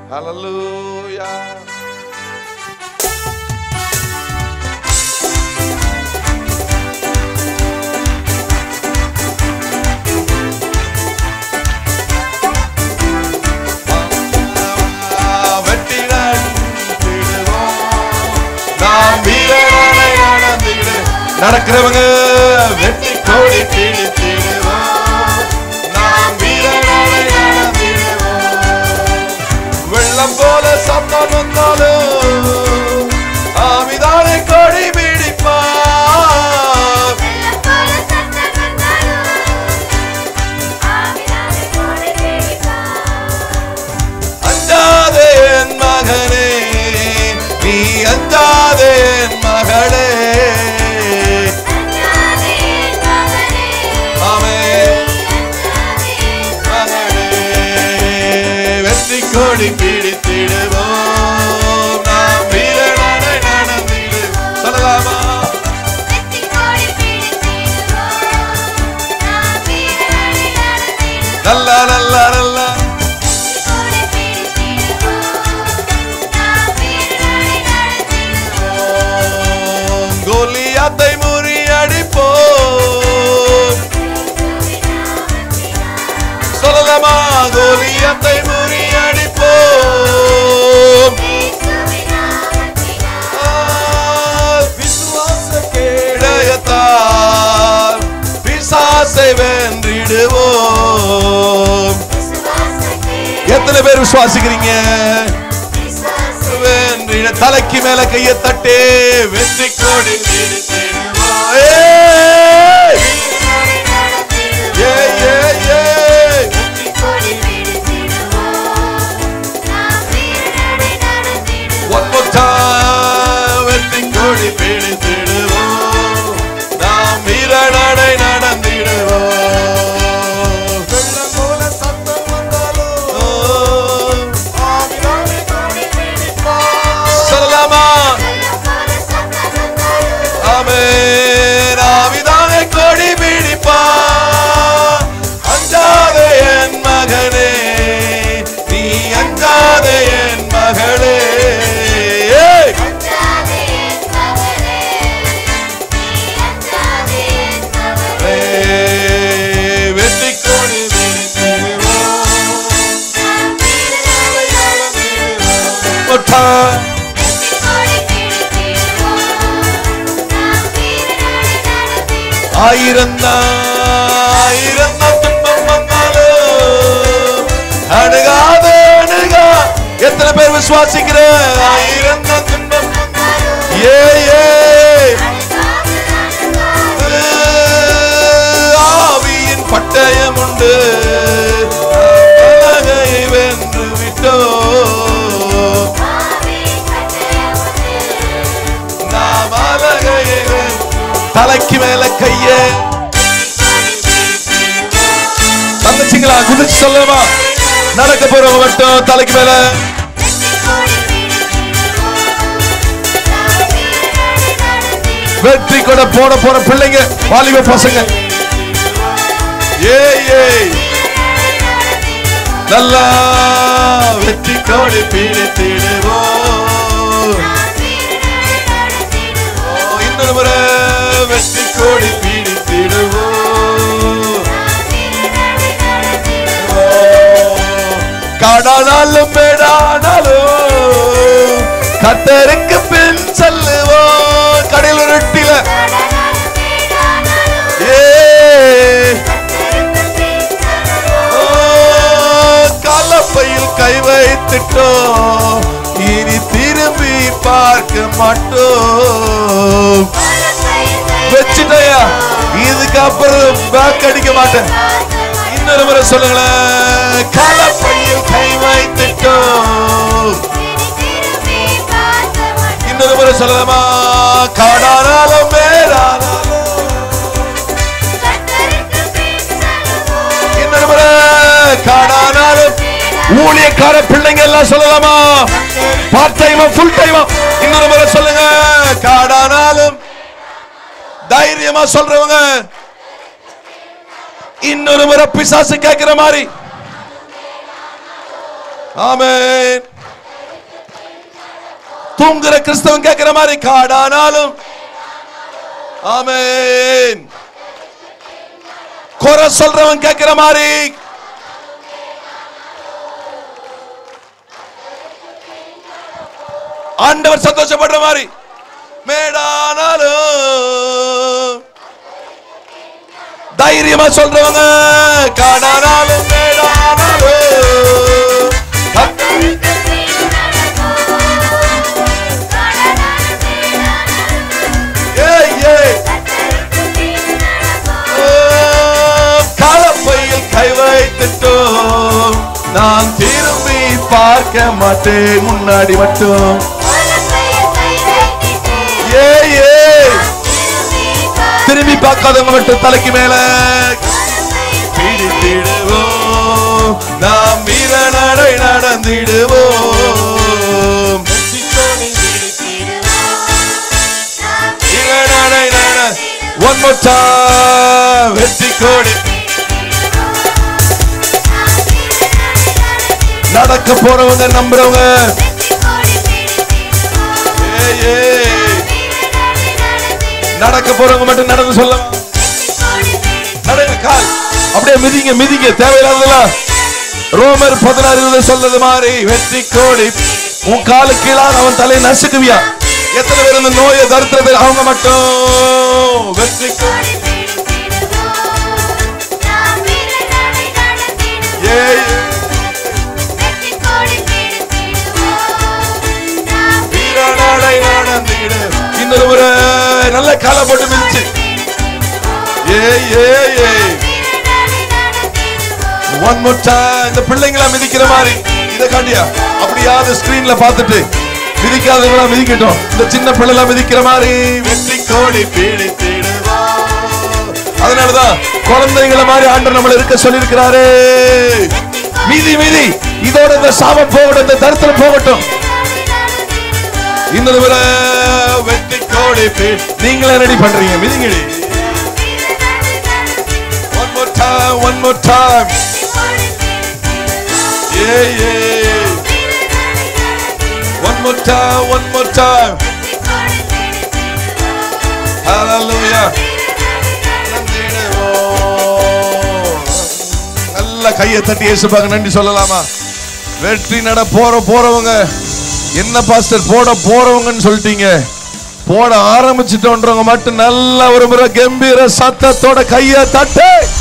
ஹalleluya நாம் வீரனை நடந்திடு நடக்கிறவங்க வெற்றி கோடி பிடித்திடுவோம் நாம் வீரனை நடந்திடுவோம் வெள்ளம் போல சத்தம் வந்தாலும் ஆவிதானை கோடி பிடிப்பார் அஞ்சாதே என் மகனே நீ அஞ்சாதே என் மகளே ஆமென் மகளே வெற்றி கோடி பிடித்திடுவோம் நாம் வீரனை நடந்திடு சொல்லலாமா நல்லா நல்லா நல்லா கோலியாத்தை முறியடிப்போம் சொல்லலாமா கோலியாத்தை முறியடிப்போம் விசுவாச கேடயத்தால் பிசாசை வென்றிடுவோம் எத்தனை பேர் விசுவாசிக்கிறீங்க வென்றிட தலைக்கு மேல கைய தட்டே வெற்றி கோடி பிடித்திடுவோம். ஏய்! ஏய், ஏய், ஏய்! One more time. வெற்றி கோடி பிடித்திடுவோம். நாம் வீரநடை நடந்திடுவோம். வெள்ளம் போல சத்தம் வந்தாலும் ஆவியானே கோடி பிடிப்பார். சொல்லலாமா ஆமென். ஆவிதானே கொடி பிடிப்பார். அஞ்சாதே என் மகனே நீ அஞ்சாதே என் மகளே ஏய்! ஏய், வெற்றி கொடி பிடித்திடுவோம். One time. ஆயிரம் ஆயிரம் துன்பம் வந்தாலும் அணுகாத அணுகா எத்தனை பேர் விசுவாசிக்கிற ஆயிரம் துன்பம் ஏ ஏ ஆவியின் பட்டயம் உண்டு உலகை வென்று விட்டோம் நாம் அலகையை வென்று தலைக்கு மேல கைய தங்கச்சிங்களா குதிச்சு சொல்லமா நடக்க போறவங்க மட்டும் தலைக்கு மேல வெற்றி கூட போட போற பிள்ளைங்க வாலிப பசங்க ஏய் ஏய் நல்லா வெற்றி கோடி பிடித்திடுவோம் ஓ, இன்னொரு முறை வெற்றி கோடி பிடித்திடுவோம் ஓ, காடானாலும் மேடானாலும் கத்தருக்கு பின் செல்லுவோம் கடையில் ரொட்டில ஏ ஓ, கலப்பையில் கை வைத்துட்டோம் இனி திரும்பி பார்க்க மாட்டோம் வச்சுட்டயா இதுக்கப்புறம் பேக் அடிக்க மாட்டேன் இன்னொரு முறை சொல்லுங்களேன் கலப்பையில் கை வைத்துட்டோம் இன்னொரு முறை சொல்லலாமா காடானாலும் மேலானாலும் இன்னொரு முறை காடானாலும் ஊழியக்கார பிள்ளைங்க எல்லாம் சொல்லலாமா பார்ட் டைமா ஃபுல் டைமா இன்னொரு முறை சொல்லுங்க காடானாலும் தைரியமா சொல்றவங்க இன்னொரு முறை பிசாசு கேட்கிற மாதிரி ஆமென் தூங்குற கிறிஸ்தவன் கேட்கிற மாதிரி காடானாலும் ஆமென் குறை சொல்றவன் கேட்கிற மாதிரி ஆண்டவர் சந்தோஷப்படுற மாதிரி மேடானாலும் தைரியமா சொல்றவங்க காடானாலும் மேடானாலும் கர்த்தர் ஏய், ஏய். ஓ, கலப்பையில் கை வைத்துட்டோம் நான் திரும்பி பார்க்க மாட்டேன் முன்னாடி மட்டும் ஏய், ஏய். திரும்பி பார்க்காதவங்க மட்டும் தலைக்கு மேல பிடித்திடுவோம் நாம் வீர நடை நடந்திடுவோம் வீர நடை நட ஒன் more time வெற்றி கோடி நடக்க போறவங்க நம்புறவங்க ஏய், ஏய். நடக்க போறவங்க மட்டும் நடந்து சொல்ல நடங்க கால் அப்படியே மிதிங்க மிதிங்க தேவையில்லாததெல்லாம் ரோமர் பதினாறு இருபது சொல்றது மாதிரி வெற்றி கோடி உன் காலு கீழாக அவன் தலையை நசுக்குவியா எத்தனை பேர் இந்த நோயை தரித்திரத்தை அவங்க மட்டும் வெற்றி கோடி ஏய் வீரநடை நடந்திடு இன்னொரு முறை நல்ல காலை போட்டு மிதிச்சு ஏய் ஏய் ஏய் ஒன் மோர் டைம் இந்த பிள்ளைங்களா மிதிக்கிற மாதிரி இத காண்டியா அப்படியாவது ஸ்கிரீன்ல பார்த்துட்டு மிதிக்காதவங்களா மிதிக்கட்டும் இந்த சின்ன பிள்ளைலாம் மிதிக்கிற மாதிரி வெற்றி கோடி பீடித்திடுவா அதனாலதான் குழந்தைங்கள மாதிரி ஆண்டு நம்மள இருக்க சொல்லியிருக்கிறாரு மீதி மீதி இதோட இந்த சாபம் போகட்டும் இந்த தரித்திரம் போகட்டும் இன்னொரு முறை வெற்றி கோடி பீ- நீங்களே ரெடி பண்றீங்க மிதிங்கடி one more time one more time Yeah, yeah. One more time, one more time. Hallelujah. நந்திடுவோம். நல்ல கையை தட்டி இயேசுப்பாங்க நன்றி சொல்லலாமா வெற்றி நட போற போறவங்க என்ன பாஸ்டர் போட போறவங்கன்னு சொல்லிட்டீங்க போட ஆரம்பிச்சிட்டோன்றவங்க மட்டும் நல்ல ஒரு முறை கம்பீர சத்தத்தோட கையை தட்டு